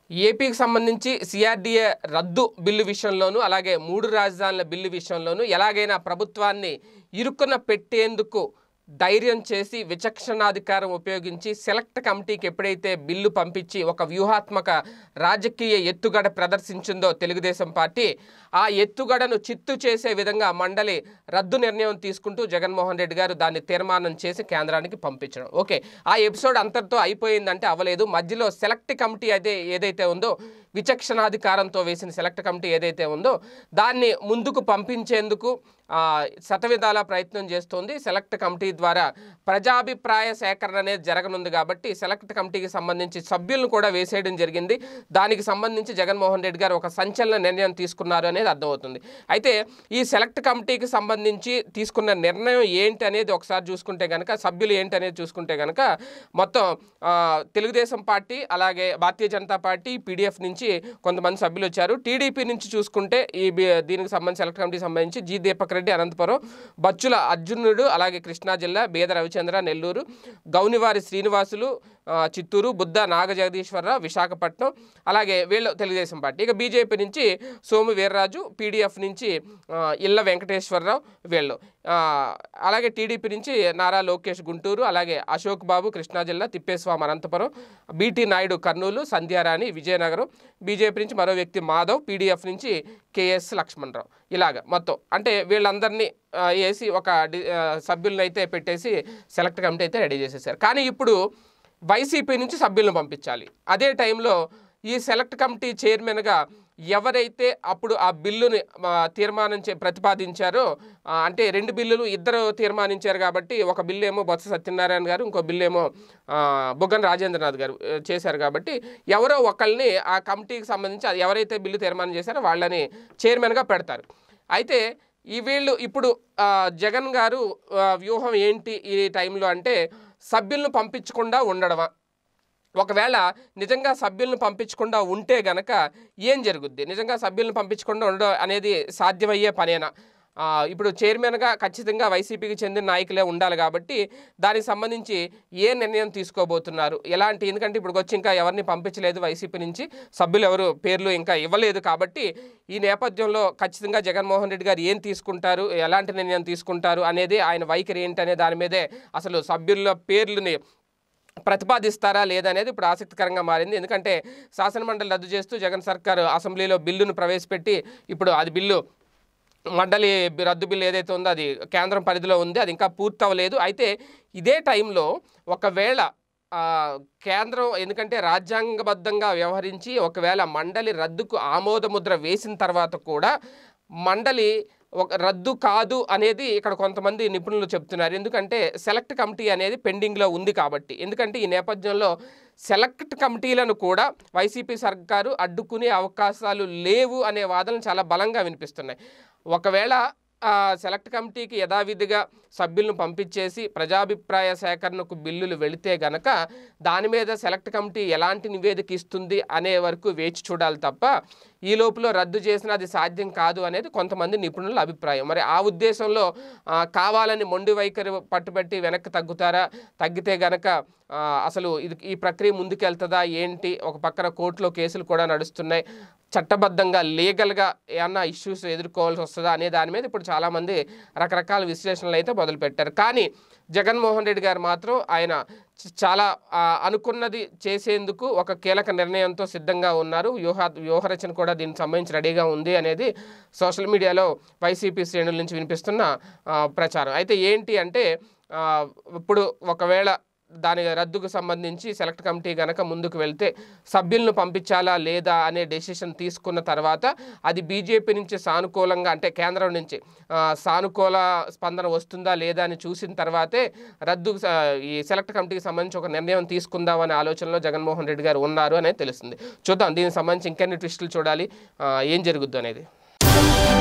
ఏపీకి సంబంధించి సిఆర్డీఏ రద్దు బిల్లు విషయంలోనూ అలాగే మూడు రాజధానుల బిల్లు విషయంలోనూ ఎలాగైనా ప్రభుత్వాన్ని ఇరుక్కున పెట్టేందుకు ధైర్యం చేసి విచక్షణాధికారం ఉపయోగించి సెలెక్ట్ కమిటీకి ఎప్పుడైతే బిల్లు పంపించి ఒక వ్యూహాత్మక రాజకీయ ఎత్తుగడ ప్రదర్శించిందో తెలుగుదేశం పార్టీ ఆ ఎత్తుగడను చిత్తు చేసే విధంగా మండలి రద్దు నిర్ణయం తీసుకుంటూ జగన్మోహన్ రెడ్డి గారు దాన్ని తీర్మానం చేసి కేంద్రానికి పంపించడం ఓకే ఆ ఎపిసోడ్ అంతటితో అయిపోయిందంటే అవ్వలేదు మధ్యలో సెలెక్ట్ కమిటీ అయితే ఏదైతే ఉందో విచక్షణాధికారంతో వేసిన సెలెక్ట్ కమిటీ ఏదైతే ఉందో దాన్ని ముందుకు పంపించేందుకు ఆ, శతవిధాల ప్రయత్నం చేస్తోంది సెలెక్ట్ కమిటీ ద్వారా ప్రజాభిప్రాయ సేకరణ అనేది జరగనుంది కాబట్టి సెలెక్ట్ కమిటీకి సంబంధించి సభ్యులను కూడా వేసేయడం జరిగింది దానికి సంబంధించి జగన్మోహన్ రెడ్డి గారు ఒక సంచలన నిర్ణయం తీసుకున్నారు అనేది అర్థమవుతుంది అయితే ఈ సెలెక్ట్ కమిటీకి సంబంధించి తీసుకున్న నిర్ణయం ఏంటి అనేది ఒకసారి చూసుకుంటే కనుక సభ్యులు ఏంటి అనేది చూసుకుంటే కనుక మొత్తం ఆ, తెలుగుదేశం పార్టీ అలాగే భారతీయ జనతా పార్టీ పీడీఎఫ్ నుంచి కొంతమంది సభ్యులు వచ్చారు టీడీపీ నుంచి చూసుకుంటే ఈ బి- దీనికి సంబంధించి సెలెక్ట్ కమిటీకి సంబంధించి జి దీపక్ రెడ్డి అనంతపురం బచ్చుల అర్జునుడు అలాగే కృష్ణా జిల్లా బేద రవిచంద్ర నెల్లూరు గౌనివారి శ్రీనివాసులు ఆ, చిత్తూరు బుద్ధ నాగ జగదీశ్వరరావు విశాఖపట్నం అలాగే వీళ్ళు తెలుగుదేశం పార్టీ ఇక బీజేపీ నుంచి సోము వీర్రాజు పీడీఎఫ్ నుంచి ఆ, ఇళ్ళ వెంకటేశ్వరరావు వీళ్ళు ఆ, అలాగే టీడీపీ నుంచి నారా లోకేష్ గుంటూరు అలాగే అశోక్ బాబు కృష్ణా జిల్లా తిప్పేస్వామి అనంతపురం బీటీ నాయుడు కర్నూలు సంధ్యారాణి విజయనగరం బీజేపీ నుంచి మరో వ్యక్తి మాధవ్ పీడీఎఫ్ నుంచి కేఎస్ లక్ష్మణరావు ఇలాగ మొత్తం అంటే వీళ్ళందరినీ ఆ, వేసి ఒక డి ఆ, సభ్యులను అయితే పెట్టేసి సెలెక్ట్ కమిటీ అయితే రెడీ చేసేసారు కానీ ఇప్పుడు వైసీపీ నుంచి సభ్యులను పంపించాలి అదే టైంలో ఈ సెలెక్ట్ కమిటీ చైర్మన్గా ఎవరైతే అప్పుడు ఆ బిల్లుని ఆ, తీర్మానం చే ప్రతిపాదించారో ఆ, అంటే రెండు బిల్లులు ఇద్దరు తీర్మానించారు కాబట్టి ఒక బిల్లు ఏమో బొత్స సత్యనారాయణ గారు ఇంకో బిల్లు ఏమో ఆ, బుగ్గన రాజేంద్రనాథ్ గారు ఆ, చేశారు కాబట్టి ఎవరో ఒకళ్ళని ఆ కమిటీకి సంబంధించి అది ఎవరైతే బిల్లు తీర్మానం చేశారో వాళ్ళని చైర్మన్గా పెడతారు అయితే ఈ వీళ్ళు ఇప్పుడు ఆ, జగన్ గారు ఆ, వ్యూహం ఏంటి ఈ టైంలో అంటే సభ్యులను పంపించకుండా ఉండడమా ఒకవేళ నిజంగా సభ్యులను పంపించకుండా ఉంటే గనక ఏం జరుగుద్ది నిజంగా సభ్యులను పంపించకుండా ఉండడం అనేది సాధ్యమయ్యే పనేనా ఆ, ఇప్పుడు చైర్మన్గా ఖచ్చితంగా వైసీపీకి చెందిన నాయకులే ఉండాలి కాబట్టి దానికి సంబంధించి ఏ నిర్ణయం తీసుకోబోతున్నారు ఎలాంటి ఎందుకంటే ఇప్పుడు వచ్చి ఇంకా ఎవరిని పంపించలేదు వైసీపీ నుంచి సభ్యులు ఎవరు పేర్లు ఇంకా ఇవ్వలేదు కాబట్టి ఈ నేపథ్యంలో ఖచ్చితంగా జగన్మోహన్ రెడ్డి గారు ఏం తీసుకుంటారు ఎలాంటి నిర్ణయం తీసుకుంటారు అనేది ఆయన వైఖరి ఏంటనే దాని మీదే అసలు సభ్యుల పేర్లని ప్రతిపాదిస్తారా లేదా అనేది ఇప్పుడు ఆసక్తికరంగా మారింది ఎందుకంటే శాసనమండలి రద్దు చేస్తూ జగన్ సర్కార్ అసెంబ్లీలో బిల్లును ప్రవేశపెట్టి ఇప్పుడు అది బిల్లు మండలి బి- రద్దు బిల్లు ఏదైతే ఉందో అది కేంద్రం పరిధిలో ఉంది అది ఇంకా పూర్తి అవ్వలేదు అయితే ఇదే టైంలో ఒకవేళ ఆ, కేంద్రం ఎందుకంటే రాజ్యాంగబద్ధంగా వ్యవహరించి ఒకవేళ మండలి రద్దుకు ఆమోదముద్ర వేసిన తర్వాత కూడా మండలి ఒక రద్దు కాదు అనేది ఇక్కడ కొంతమంది నిపుణులు చెప్తున్నారు ఎందుకంటే సెలెక్ట్ కమిటీ అనేది పెండింగ్లో ఉంది కాబట్టి ఎందుకంటే ఈ నేపథ్యంలో సెలెక్ట్ కమిటీలను కూడా వైసీపీ సర్కారు అడ్డుకునే అవకాశాలు లేవు అనే వాదనలు చాలా బలంగా వినిపిస్తున్నాయి ఒకవేళ ఆ, సెలెక్ట్ కమిటీకి యథావిధిగా సభ్యులను పంపించేసి ప్రజాభిప్రాయ సేకరణకు బిల్లులు వెళితే గనక దాని మీద సెలెక్ట్ కమిటీ ఎలాంటి నివేదిక ఇస్తుంది అనే వరకు వేచి చూడాలి తప్ప ఈ లోపల రద్దు చేసిన అది సాధ్యం కాదు అనేది కొంతమంది నిపుణుల అభిప్రాయం మరి ఆ ఉద్దేశంలో ఆ, కావాలని మొండి వైఖరి పట్టుబట్టి వెనక్కి తగ్గుతారా తగ్గితే గనక ఆ, అసలు ఇది ఈ ప్రక్రియ ముందుకెళ్తుందా ఏంటి ఒక పక్కన కోర్టులో కేసులు కూడా నడుస్తున్నాయి చట్టబద్ధంగా లీగల్గా ఏమన్నా ఇష్యూస్ ఎదుర్కోవాల్సి వస్తుందా అనే దాని మీద ఇప్పుడు చాలామంది రకరకాల విశ్లేషణలు అయితే మొదలుపెట్టారు కానీ జగన్మోహన్ రెడ్డి గారు మాత్రం ఆయన చ- చాలా ఆ, అనుకున్నది చేసేందుకు ఒక కీలక నిర్ణయంతో సిద్ధంగా ఉన్నారు వ్యూహ వ్యూహరచన కూడా దీనికి సంబంధించి రెడీగా ఉంది అనేది సోషల్ మీడియాలో వైసీపీ శ్రేణుల నుంచి వినిపిస్తున్న ఆ, ప్రచారం అయితే ఏంటి అంటే ఆ, ఇప్పుడు ఒకవేళ దాని రద్దుకు సంబంధించి సెలెక్ట్ కమిటీ గనక ముందుకు వెళ్తే సభ్యులను పంపించాలా లేదా అనే డెసిషన్ తీసుకున్న తర్వాత అది బీజేపీ నుంచి సానుకూలంగా అంటే కేంద్రం నుంచి ఆ, సానుకూల స్పందన వస్తుందా లేదా అని చూసిన తర్వాతే రద్దు స- ఈ సెలెక్ట్ కమిటీకి సంబంధించి ఒక నిర్ణయం తీసుకుందాం అనే ఆలోచనలో జగన్మోహన్ రెడ్డి గారు ఉన్నారు అనేది తెలుస్తుంది చూద్దాం దీనికి సంబంధించి ఇంకెన్ని ట్విస్టులు చూడాలి ఆ, ఏం జరుగుద్దు అనేది